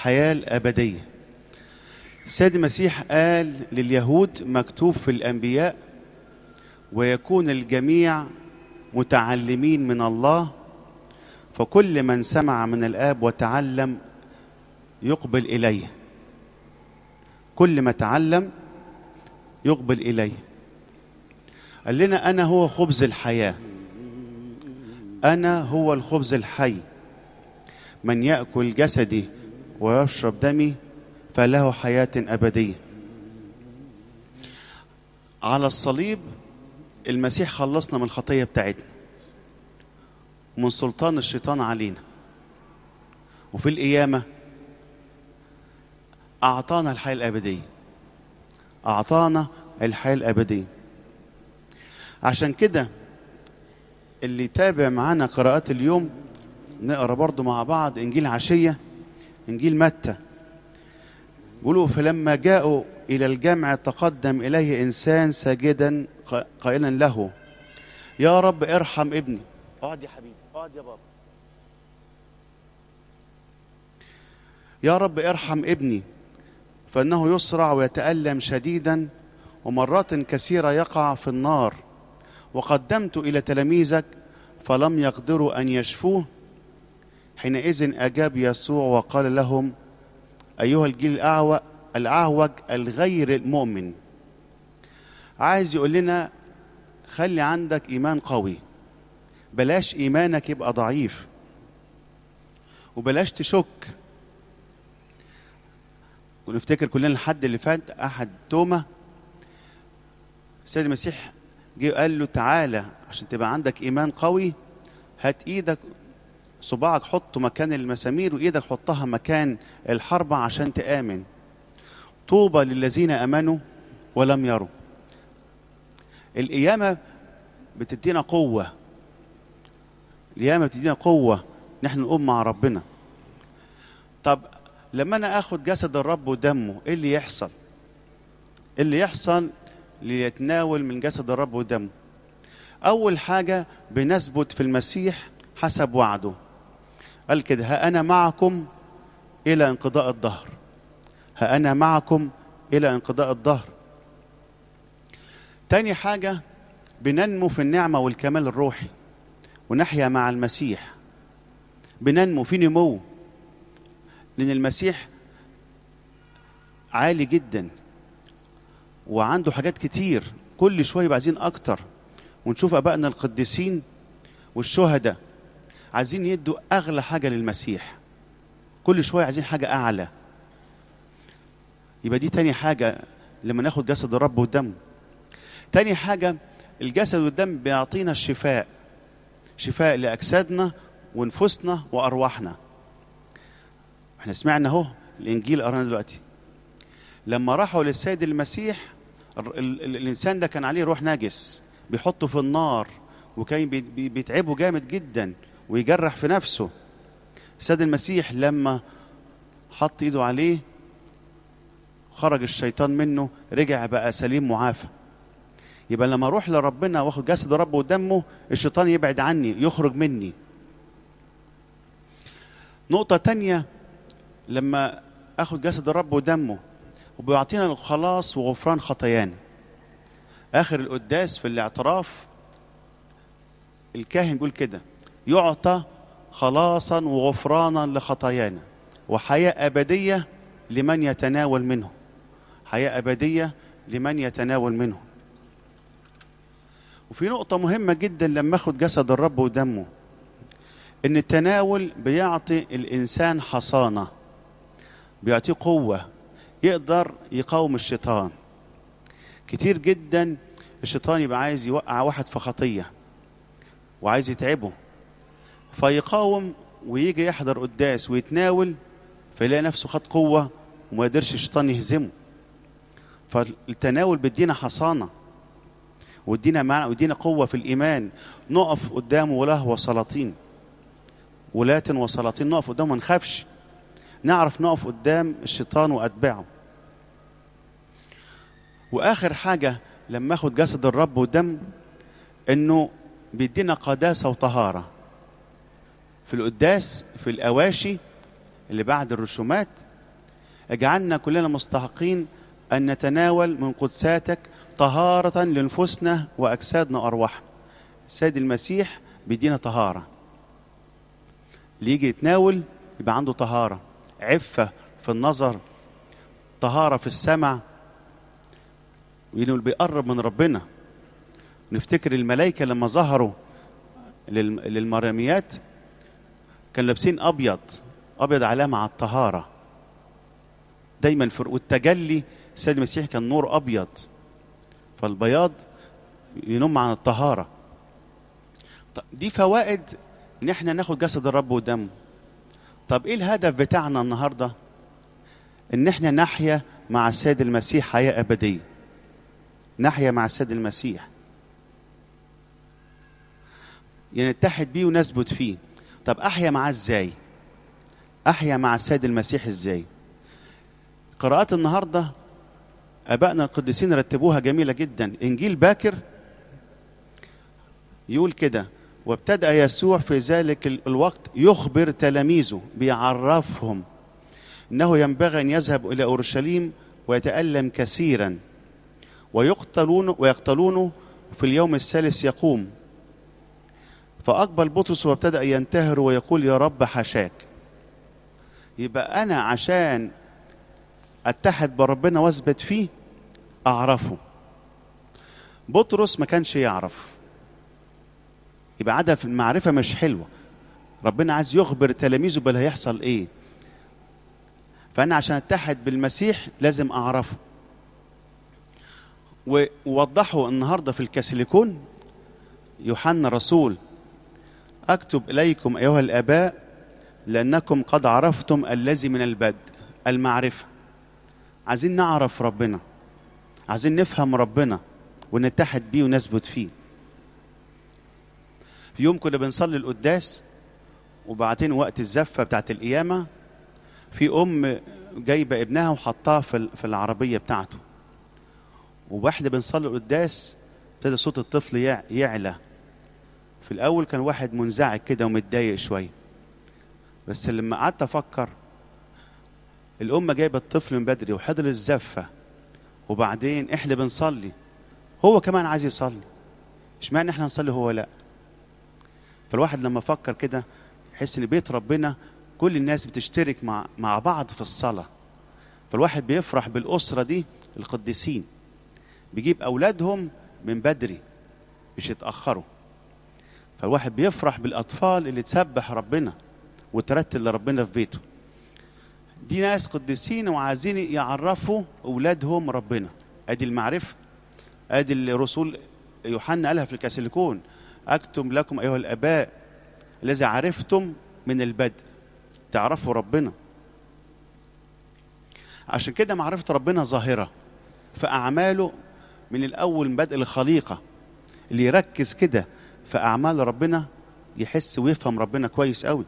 الحياة الأبدية السيد المسيح قال لليهود مكتوب في الأنبياء ويكون الجميع متعلمين من الله فكل من سمع من الآب وتعلم يقبل إليه كل ما تعلم يقبل إليه قال لنا أنا هو خبز الحياة أنا هو الخبز الحي من يأكل جسدي ويشرب دمي فله حياة أبدية على الصليب المسيح خلصنا من الخطية بتاعتنا ومن سلطان الشيطان علينا وفي القيامة أعطانا الحياة الأبدية أعطانا الحياة الأبدية عشان كده اللي يتابع معانا قراءات اليوم نقرا برضو مع بعض انجيل عشيه انجيل متى يقولوا فلما جاءوا الى الجمع تقدم اليه انسان ساجدا قائلا له يا رب ارحم ابني اقعد يا حبيبي اقعد يا بابا يا رب ارحم ابني فانه يصرع ويتالم شديدا ومرات كثيره يقع في النار وقدمت الى تلاميذك فلم يقدروا ان يشفوه حينئذ اجاب يسوع وقال لهم ايها الجيل الاعوج الاعوج الغير المؤمن عايز يقول لنا خلي عندك ايمان قوي بلاش ايمانك يبقى ضعيف وبلاش تشك ونفتكر كلنا الحد اللي فات احد توما السيد المسيح جه قال له تعالى عشان تبقى عندك ايمان قوي هات ايدك صباعك حطه مكان المسامير وايدك حطها مكان الحربة عشان تآمن طوبى للذين امنوا ولم يروا القيامة بتدينا قوة القيامة بتدينا قوة نحن نقوم مع ربنا طب لما انا اخد جسد الرب ودمه ايه اللي يحصل ايه اللي يحصل ليتناول من جسد الرب ودمه اول حاجة بنثبت في المسيح حسب وعده قال كده ها انا معكم الى انقضاء الظهر ها انا معكم الى انقضاء الظهر تاني حاجة بننمو في النعمة والكمال الروحي ونحيا مع المسيح بننمو في نمو لأن المسيح عالي جدا وعنده حاجات كتير كل شوية عايزين أكتر ونشوف أبائنا القديسين والشهداء عايزين يدوا أغلى حاجة للمسيح كل شوية عايزين حاجة أعلى يبقى دي تاني حاجة لما ناخد جسد الرب والدم تاني حاجة الجسد والدم بيعطينا الشفاء شفاء لأجسادنا ونفوسنا وأرواحنا احنا سمعنا اهو الإنجيل قرانا دلوقتي لما راحوا للسيد المسيح ال ال الإنسان ده كان عليه روح نجس بيحطه في النار وكان بي بيتعبه جامد جدا ويجرح في نفسه السيد المسيح لما حط ايده عليه خرج الشيطان منه رجع بقى سليم معافى يبقى لما اروح لربنا واخد جسد الرب ودمه الشيطان يبعد عني يخرج مني نقطة تانية لما اخد جسد الرب ودمه وبيعطينا الخلاص وغفران خطايانا اخر القداس في الاعتراف الكاهن بيقول كده يعطى خلاصا وغفرانا لخطايانا وحياة أبدية لمن يتناول منه حياة أبدية لمن يتناول منه وفي نقطة مهمة جدا لما اخد جسد الرب ودمه ان التناول بيعطي الانسان حصانة بيعطيه قوة يقدر يقاوم الشيطان كتير جدا الشيطان يبقى عايز يوقع واحد في خطية وعايز يتعبه فيقاوم ويجي يحضر قداس ويتناول فيلاقي نفسه خد قوة وما يقدرش الشيطان يهزمه فالتناول بيدينا حصانة وادينا معنى وادينا قوة في الإيمان نقف قدامه وله وسلاطين ولاة وسلاطين نقف قدامه ما نخافش نعرف نقف قدام الشيطان وأتباعه وآخر حاجة لما اخد جسد الرب ودم انه بيدينا قداسة وطهارة في القداس في الأواشي اللي بعد الرسومات اجعلنا كلنا مستحقين أن نتناول من قدساتك طهارة لنفوسنا وأجسادنا وأرواحنا السيد المسيح بيدينا طهارة اللي يجي يتناول يبقى عنده طهارة عفة في النظر طهارة في السمع بيقرب من ربنا نفتكر الملائكة لما ظهروا للمراميات كانوا لابسين أبيض أبيض علامة على الطهارة دايما في والتجلي السيد المسيح كان نور أبيض فالبياض ينم عن الطهارة دي فوائد ان احنا ناخد جسد الرب ودمه طب ايه الهدف بتاعنا النهارده ان احنا نحيا مع السيد المسيح حياه ابديه نحيا مع السيد المسيح يعني نتحد بيه ونثبت فيه طب احيا معاه ازاي احيا مع السيد المسيح ازاي قراءات النهارده ابائنا القديسين رتبوها جميله جدا انجيل باكر يقول كده وابتدأ يسوع في ذلك الوقت يخبر تلاميذه بيعرفهم انه ينبغي ان يذهب الى اورشليم ويتألم كثيرا ويقتلون ويقتلونه في اليوم الثالث يقوم فأقبل بطرس وابتدأ ينتهر ويقول يا رب حشاك يبقى أنا عشان أتحد بربنا وأثبت فيه أعرفه بطرس ما كانش يعرف يبقى عادة في المعرفة مش حلوة ربنا عايز يخبر تلاميذه بل هيحصل ايه فأنا عشان أتحد بالمسيح لازم أعرفه ووضحوا النهاردة في الكاسيليكون يوحنا رسول أكتب إليكم أيها الآباء لأنكم قد عرفتم الذي من البدء المعرفة عايزين نعرف ربنا عايزين نفهم ربنا ونتحد بيه ونثبت فيه في يوم كنا بنصلي القداس وبعدين وقت الزفه بتاعت القيامه في ام جايبه ابنها وحطاه في في العربيه بتاعته واحنا بنصلي القداس ابتدى صوت الطفل يعلى في الاول كان واحد منزعج كده ومتضايق شويه بس لما قعدت افكر الام جايبه الطفل من بدري وحضر الزفه وبعدين احنا بنصلي هو كمان عايز يصلي اشمعنى احنا نصلي هو لا فالواحد لما فكر كده يحس ان بيت ربنا كل الناس بتشترك مع مع بعض في الصلاه فالواحد بيفرح بالاسره دي القديسين بيجيب اولادهم من بدري مش يتاخروا فالواحد بيفرح بالاطفال اللي تسبح ربنا وترتل لربنا في بيته دي ناس قديسين وعايزين يعرفوا اولادهم ربنا ادي المعرفه ادي الرسول يوحنا قالها في الكاسيليكون اكتب لكم ايها الاباء الذي عرفتم من البدء تعرفوا ربنا عشان كده معرفة ربنا ظاهرة في أعماله من الأول من بدء الخليقة اللي يركز كده في أعمال ربنا يحس ويفهم ربنا كويس قوي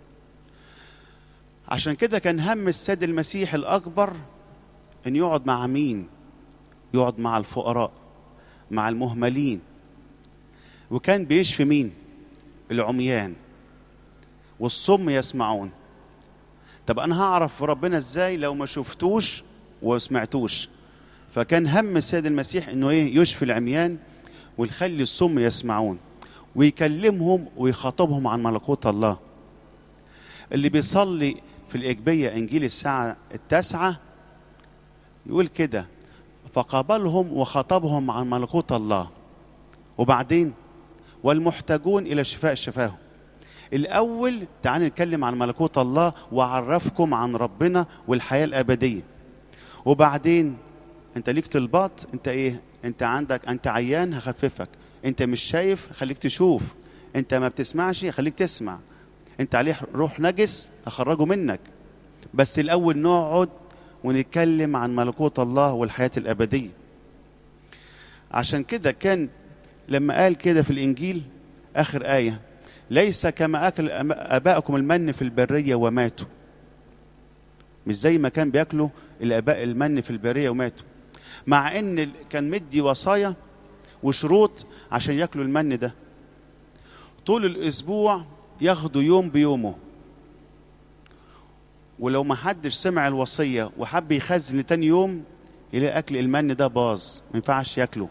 عشان كده كان هم السيد المسيح الأكبر إن يقعد مع مين يقعد مع الفقراء مع المهملين وكان بيشفي مين العميان والصم يسمعون طب انا هعرف ربنا ازاي لو ما شفتوش وسمعتوش فكان هم السيد المسيح انه ايه يشفي العميان ويخلي الصم يسمعون ويكلمهم ويخاطبهم عن ملكوت الله اللي بيصلي في الإجبية إنجيل الساعة التاسعة يقول كده فقابلهم وخاطبهم عن ملكوت الله وبعدين والمحتاجون إلى شفاء شفاهم الأول تعالوا نتكلم عن ملكوت الله وأعرفكم عن ربنا والحياة الأبدية وبعدين أنت ليك طلبات أنت إيه أنت عندك أنت عيان هخففك أنت مش شايف خليك تشوف أنت ما بتسمعش خليك تسمع أنت عليه روح نجس هخرجه منك بس الأول نقعد ونتكلم عن ملكوت الله والحياة الأبدية عشان كده كان لما قال كده في الإنجيل آخر آية ليس كما أكل آباءكم المن في البرية وماتوا مش زي ما كان بياكلوا الآباء المن في البرية وماتوا مع إن كان مدي وصايا وشروط عشان ياكلوا المن ده طول الأسبوع ياخدوا يوم بيومه ولو ما حدش سمع الوصية وحب يخزن تاني يوم يلاقي أكل المن ده باظ ما ينفعش ياكله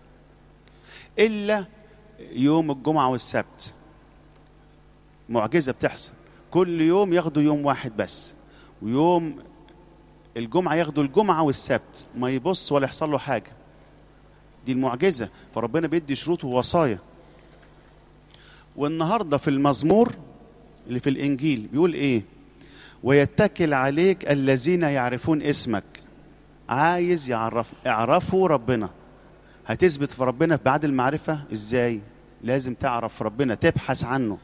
إلا يوم الجمعة والسبت معجزة بتحصل كل يوم ياخدوا يوم واحد بس ويوم الجمعة ياخدوا الجمعة والسبت ما يبص ولا يحصل له حاجة دي المعجزة فربنا بيدي شروط ووصايا والنهاردة في المزمور اللي في الإنجيل بيقول إيه ويتكل عليك الذين يعرفون اسمك عايز يعرف اعرفوا ربنا هتثبت في ربنا بعد المعرفة ازاي لازم تعرف ربنا تبحث عنه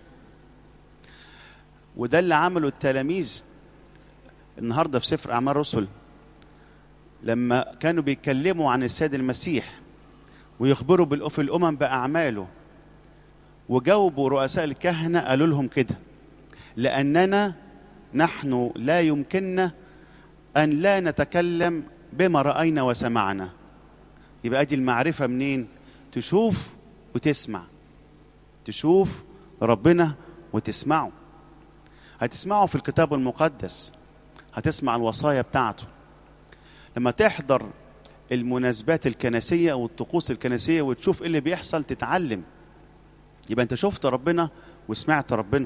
وده اللي عمله التلاميذ النهاردة في سفر أعمال الرسل لما كانوا بيتكلموا عن السيد المسيح ويخبروا بالأ- في الأمم بأعماله وجاوبوا رؤساء الكهنة قالوا لهم كده لأننا نحن لا يمكننا أن لا نتكلم بما رأينا وسمعنا يبقى دي المعرفة منين تشوف وتسمع تشوف ربنا وتسمعه هتسمعه في الكتاب المقدس هتسمع الوصايا بتاعته لما تحضر المناسبات الكنسية أو الطقوس الكنسية وتشوف ايه اللي بيحصل تتعلم يبقى انت شفت ربنا وسمعت ربنا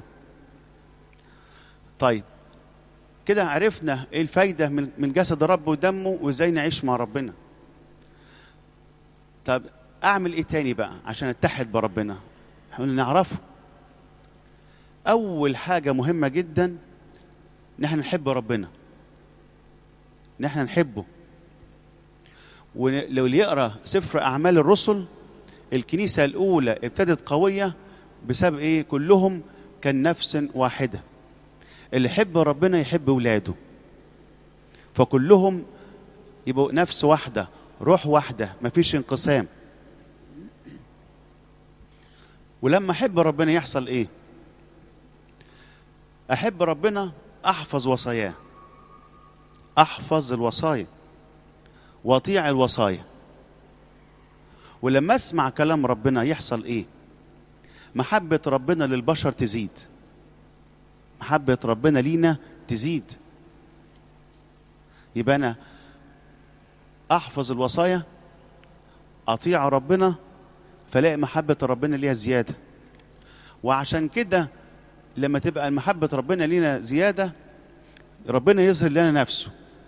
طيب كده عرفنا ايه الفايدة من من جسد الرب ودمه وازاي نعيش مع ربنا طب اعمل ايه تاني بقى عشان اتحد بربنا احنا قلنا نعرفه اول حاجة مهمة جدا ان احنا نحب ربنا ان احنا نحبه ولو اللي يقرا سفر اعمال الرسل الكنيسة الاولى ابتدت قوية بسبب ايه كلهم كان نفس واحدة اللي يحب ربنا يحب ولاده فكلهم يبقوا نفس واحدة روح واحدة مفيش انقسام ولما احب ربنا يحصل ايه احب ربنا احفظ وصاياه احفظ الوصايا واطيع الوصايا ولما اسمع كلام ربنا يحصل ايه محبة ربنا للبشر تزيد محبة ربنا لينا تزيد يبقى انا احفظ الوصايا اطيع ربنا فلاقي محبة ربنا ليها زيادة وعشان كده لما تبقى محبة ربنا لينا زيادة ربنا يظهر لنا نفسه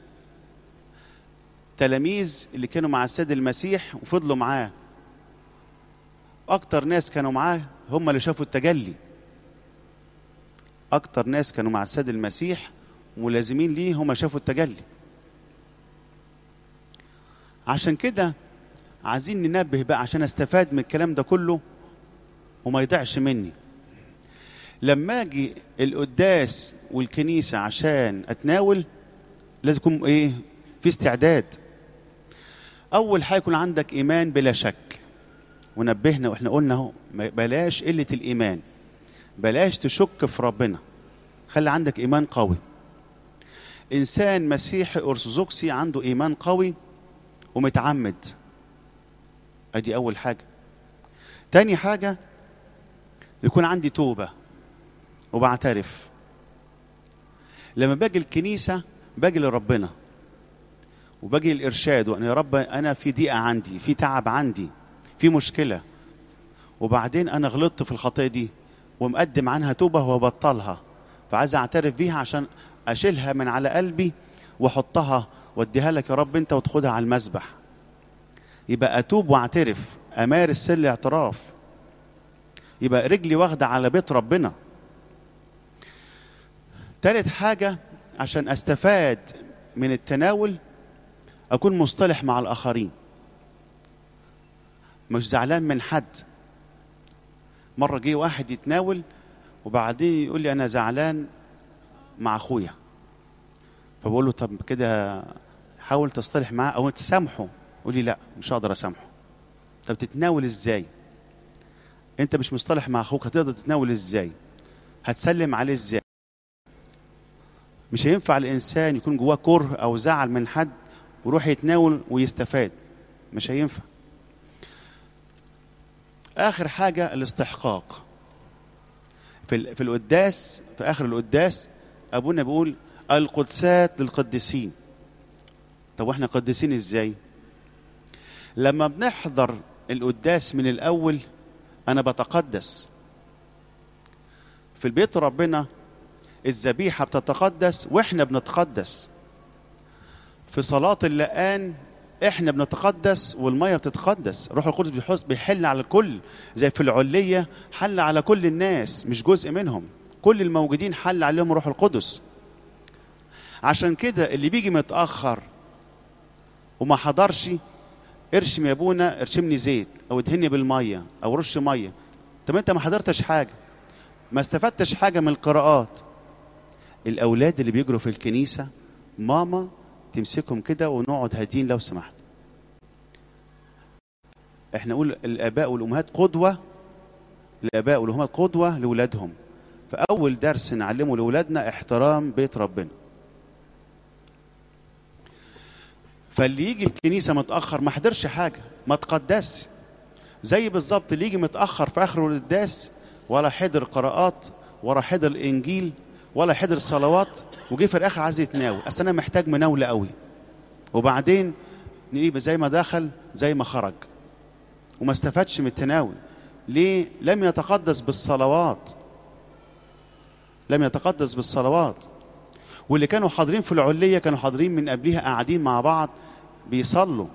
تلاميذ اللي كانوا مع السيد المسيح وفضلوا معاه اكتر ناس كانوا معاه هم اللي شافوا التجلي اكتر ناس كانوا مع السيد المسيح ملازمين ليه هم شافوا التجلي عشان كده عايزين ننبه بقى عشان استفاد من الكلام ده كله وما يضيعش مني لما اجي القداس والكنيسة عشان اتناول لازم يكون ايه في استعداد اول حاجة يكون عندك ايمان بلا شك ونبهنا واحنا قلنا اهو بلاش قلة الايمان بلاش تشك في ربنا خلي عندك ايمان قوي انسان مسيحي ارثوذكسي عنده ايمان قوي ومتعمد ادي اول حاجة تاني حاجة يكون عندي توبة وبعترف لما باجي الكنيسة باجي لربنا وباجي الارشاد وانا يا رب انا في ضيقة عندي في تعب عندي في مشكلة وبعدين انا غلطت في الخطيئة دي ومقدم عنها توبة وبطلها فعايز اعترف بيها عشان اشيلها من على قلبي واحطها واديها لك يا رب انت وتاخدها على المسبح يبقى اتوب واعترف امارس سر الاعتراف يبقى رجلي واخدة على بيت ربنا تالت حاجة عشان استفاد من التناول اكون مصطلح مع الاخرين مش زعلان من حد مرة جه واحد يتناول وبعدين يقول لي انا زعلان مع اخويا فبقول له طب كده حاول تصطلح معاه او تسامحه يقول لي لا مش هقدر اسامحه طب تتناول ازاي انت مش مصطلح مع اخوك هتقدر تتناول ازاي هتسلم عليه ازاي مش هينفع الانسان يكون جواه كره او زعل من حد ويروح يتناول ويستفاد مش هينفع اخر حاجه الاستحقاق في في القداس في اخر القداس ابونا بيقول القدسات للقديسين طب واحنا قديسين ازاي لما بنحضر القداس من الاول انا بتقدس في البيت ربنا الذبيحة بتتقدس واحنا بنتقدس في صلاة اللقان احنا بنتقدس والمية بتتقدس روح القدس بيحس بيحل على الكل زي في العلية حل على كل الناس مش جزء منهم كل الموجودين حل عليهم روح القدس عشان كده اللي بيجي متأخر وما حضرش ارشم يا ابونا ارشمني زيت او ادهني بالميه او رش ميه طب انت ما حضرتش حاجه ما استفدتش حاجه من القراءات الاولاد اللي بيجروا في الكنيسه ماما تمسكهم كده ونقعد هادين لو سمحت احنا نقول الاباء والامهات قدوه الاباء والامهات قدوه لاولادهم فاول درس نعلمه لاولادنا احترام بيت ربنا فاللي يجي الكنيسه متاخر ما حضرش حاجه ما تقدسش زي بالظبط اللي يجي متاخر في اخر القداس ولا حضر قراءات ولا حضر الانجيل ولا حضر صلوات وجه في الاخر عايز يتناول اصل انا محتاج مناوله قوي وبعدين نجيب زي ما دخل زي ما خرج وما استفادش من التناول ليه لم يتقدس بالصلوات لم يتقدس بالصلوات واللي كانوا حاضرين في العلية كانوا حاضرين من قبلها قاعدين مع بعض بيصلوا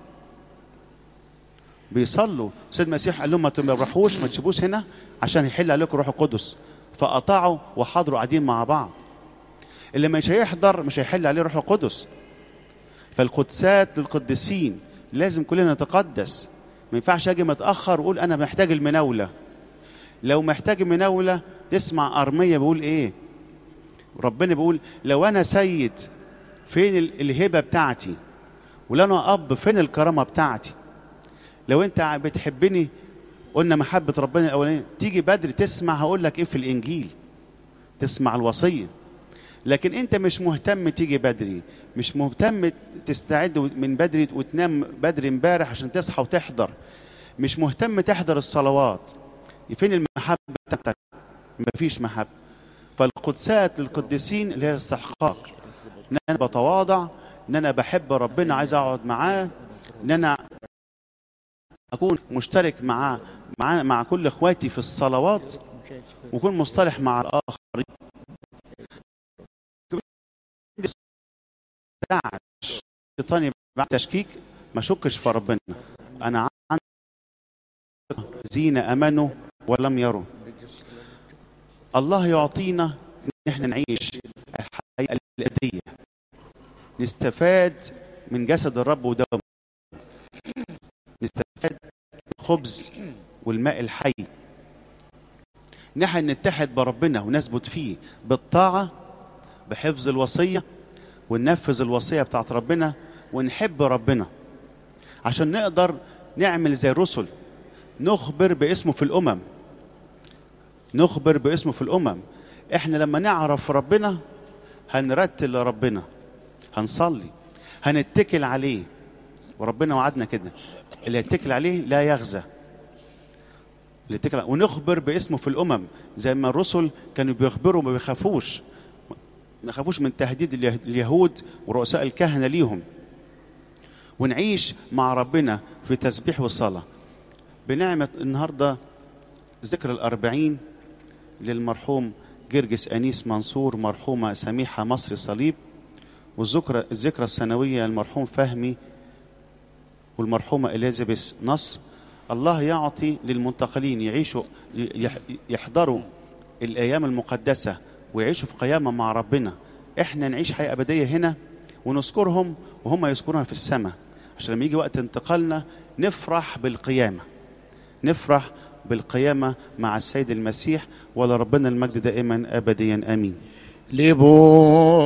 بيصلوا سيد المسيح قال لهم ما تروحوش ما تسيبوش هنا عشان يحل عليكم روح القدس فقطعوا وحضروا قاعدين مع بعض اللي مش هيحضر مش هيحل عليه روح القدس فالقدسات للقديسين لازم كلنا نتقدس ما ينفعش اجي متاخر واقول انا محتاج المناوله لو محتاج مناوله تسمع ارميه بيقول ايه ربنا بيقول لو انا سيد فين الهبه بتاعتي ولو انا اب فين الكرامه بتاعتي لو انت بتحبني قلنا محبه ربنا الاولانيه تيجي بدري تسمع هقول لك ايه في الانجيل تسمع الوصيه لكن انت مش مهتم تيجي بدري مش مهتم تستعد من بدري وتنام بدري امبارح عشان تصحى وتحضر مش مهتم تحضر الصلوات فين المحبه بتاعتك مفيش محبه فالقدسات للقديسين اللي هي استحقاق ان انا بتواضع ان انا بحب ربنا عايز اقعد معاه ان انا اكون مشترك مع مع مع كل اخواتي في الصلوات واكون مصطلح مع الاخرين الشيطان بعد تشكيك ما شكش في ربنا انا عندي زين امنوا ولم يروا الله يعطينا ان احنا نعيش الحياه الابديه نستفاد من جسد الرب ودمه نستفاد من الخبز والماء الحي نحن نتحد بربنا ونثبت فيه بالطاعه بحفظ الوصيه وننفذ الوصيه بتاعت ربنا ونحب ربنا عشان نقدر نعمل زي الرسل نخبر باسمه في الامم نخبر باسمه في الامم احنا لما نعرف ربنا هنرتل لربنا هنصلي هنتكل عليه وربنا وعدنا كده اللي يتكل عليه لا يغزى اللي يتكل عليه. ونخبر باسمه في الامم زي ما الرسل كانوا بيخبروا ما بيخافوش ما يخافوش من تهديد اليهود ورؤساء الكهنه ليهم ونعيش مع ربنا في تسبيح وصلاه بنعمه النهارده ذكر الأربعين للمرحوم جرجس أنيس منصور مرحومة سميحة مصري صليب والذكرى الذكرى السنوية المرحوم فهمي والمرحومة إليزابيث نصر الله يعطي للمنتقلين يعيشوا يحضروا الأيام المقدسة ويعيشوا في قيامة مع ربنا احنا نعيش حياة أبدية هنا ونذكرهم وهم يذكرونها في السماء عشان لما يجي وقت انتقالنا نفرح بالقيامة نفرح بالقيامة مع السيد المسيح ولربنا المجد دائما أبديا آمين لبو